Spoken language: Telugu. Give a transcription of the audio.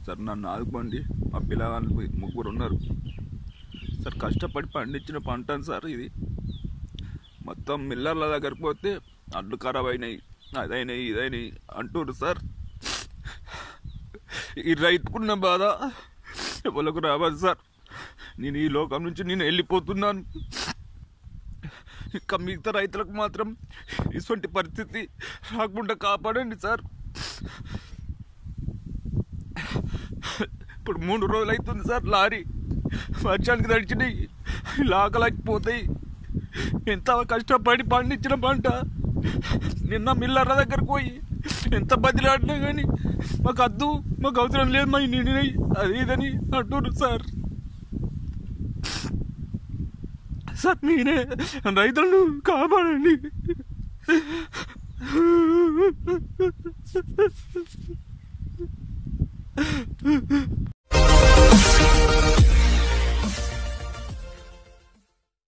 సార్ నన్ను ఆదుకోండి మా పిల్లగాళ్ళు ముగ్గురు ఉన్నారు సార్ కష్టపడి పండించిన పంటను సార్ ఇది మొత్తం మిల్లర్ల దగ్గరికి పోతే అడ్లు ఖరాబ్ అయినాయి అదైనాయి ఇదైనాయి అంటున్నారు సార్ ఈ రైతుకున్న బాధ ఎవరికి రావాలి సార్ నేను ఈ లోకం నుంచి నేను వెళ్ళిపోతున్నాను ఇంకా మిగతా రైతులకు మాత్రం ఇటువంటి పరిస్థితి రాకుండా కాపాడండి సార్ ఇప్పుడు మూడు రోజులు అవుతుంది సార్ లారీ వర్షానికి తడిచినాయి లాగలేకపోతాయి ఎంత కష్టపడి పండించిన పంట నిన్న మిల్లర్ల దగ్గరకు పోయి ఎంత బదిలాడినా కానీ మాకు అద్దు మాకు అవసరం లేదు మా నిండినాయి అది ఇదని అంటున్నారు సార్ సార్ మీరే రైతులను కాపాడండి